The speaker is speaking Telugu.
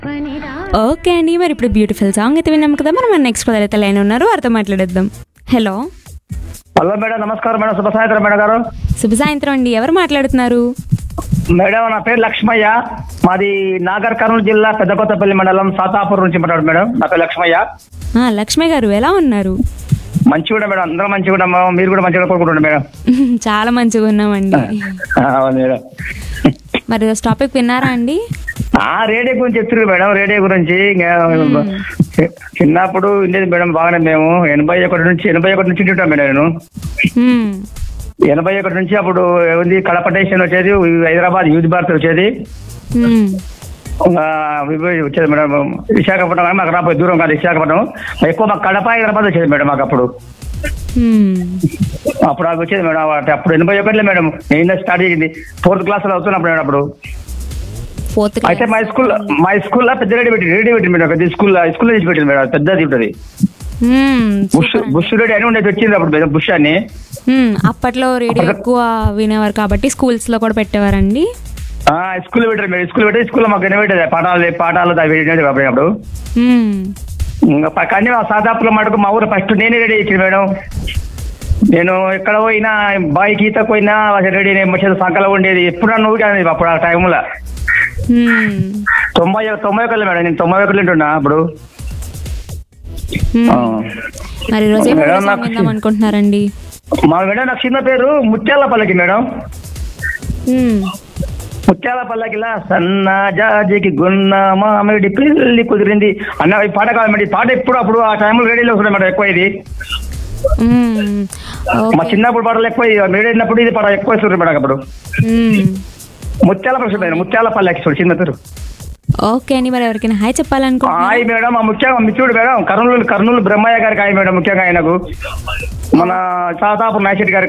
ఓకే అండి మరి ఇప్పుడు బ్యూటిఫుల్ సాంగ్ అయితే విన్నాం కదా మనం మన నెక్స్ట్ పదవి అయితే లైన్ ఉన్నారు వారితో మాట్లాడేద్దాం హలో హలో మేడం నమస్కారం మేడం శుభ సాయంత్రం మేడం గారు శుభ సాయంత్రం అండి ఎవరు మాట్లాడుతున్నారు మేడం నా పేరు లక్ష్మయ్య మాది నాగర్ కర్నూలు జిల్లా పెద్దకొత్తపల్లి మండలం సాతాపూర్ నుంచి మాట్లాడు మేడం నా పేరు లక్ష్మయ్య ఆ, లక్ష్మి గారు ఎలా ఉన్నారు మంచిగా కూడా మేడం అందరూ మంచిగా కూడా మీరు కూడా మంచిగా కోరుకుంటుండే మేడం చాలా మంచిగా ఉన్నామండి ఆ, అవును మేడం మరి ఈరోజు టాపిక్ విన్నారా అండి ఆ రేడియో గురించి చెప్తున్నారు మేడం రేడియో గురించి ఇంకా చిన్నప్పుడు ఉండేది మేడం బాగానే మేము ఎనభై ఒకటి నుంచి ఎనభై ఒకటి నుంచి ఉంటాం మేడం నేను మ్మ్. ఎనభై ఒకటి నుంచి అప్పుడు ఉంది కడప స్టేషన్ వచ్చేది హైదరాబాద్ యూత్ భారత్ వచ్చేది మ్మ్. ఆ, ఇవి వచ్చేది మేడం విశాఖపట్నం కానీ మాకు రాబోయే దూరం కాదు విశాఖపట్నం ఎక్కువ మాకు కడప హైదరాబాద్ వచ్చేది మేడం మాకు అప్పుడు మ్మ్. అప్పుడు అది వచ్చేది మేడం అటు- అప్పుడు ఎనభై ఒకటిలో మేడం నేను స్టార్ట్ చేసింది ఫోర్త్ క్లాస్ లో అవుతున్నప్పుడు మేడం అప్పుడు ఫోర్త్ అయితే మా స్కూల్ మా స్కూల్లో పెద్ద రెడీ పెట్టి రెడీ పెట్టింది మేడం పెద్ద స్కూల్ స్కూల్లో తీసి పెట్టింది మేడం పెద్దది ఉంటుంది మ్మ్. బుష్ బుష్ రెడీ అని ఉండేది వచ్చింది అప్పుడు మేడం బుష్ అని మ్మ్. అప్పట్లో రేడియో ఎక్కువ వినేవారు కాబట్టి స్కూల్స్ లో కూడా పెట్టేవారండి ఆ, స్కూల్ పెట్టారు మేడం స్కూల్ పెట్టి స్కూల్లో మాకు వినబెట్టేది పాఠాలు పాఠాలు అవి వినేది అప్పుడు అప్పుడు మ్మ్. ఇంకా ప- కానీ ఆ సాదాపులో మటుకు మా ఊరు ఫస్ట్ నేనే రెడీ చేసింది మేడం నేను ఎక్కడ పోయినా బాయికి ఈత పోయినా రెడీ నేను సంకలో ఉండేది ఎప్పుడు నన్ను ఊగాను అప్పుడు ఆ టైంలో మ్మ్. తొంభై తొంభై ఒకళ్ళు మేడం నేను తొంభై ఒకళ్ళు ఉంటున్నా అప్పుడు మ్మ్. ఆ. మరి ఈరోజు ఏ మేడం, సాంగ్ నాకు- విందాం అనుకుంటున్నారండి మా మేడం నాకు చిన్న పేరు ముత్యాల పల్లకి మేడం మ్మ్. ముత్యాల పల్లకిలా సన్న జాజికి గున్న మామిడి పెళ్లి కుదిరింది అన్న ఈ పాట కాదు మేడం ఈ పాట ఎప్పుడు అప్పుడు ఆ టైంలో రేడియోలో వస్తుంది మేడం ఎక్కువ ఇది మ్మ్. మా ఓకే చిన్నప్పుడు పాటలు ఎక్కువ రేడియో అయినప్పుడు ఇది పాట ఎక్కువ వస్తుంది మేడం అప్పుడు మ్మ్. ముత్యాల ప్రశ్న మేడం ముత్యాల పల్లకి చూడు చిన్న పేరు ఓకే అండి మరి ఎవరికైనా హాయ్ చెప్పాలనుకుంటున్నారా హాయ్ మేడం ఆ ముఖ్యంగా మిత్రుడు మేడం కర్నూలు కర్నూలు బ్రహ్మయ్య గారికి హాయ్ మేడం ముఖ్యంగా ఆయనకు మన సాతాపు నాయశెట్టి గారికి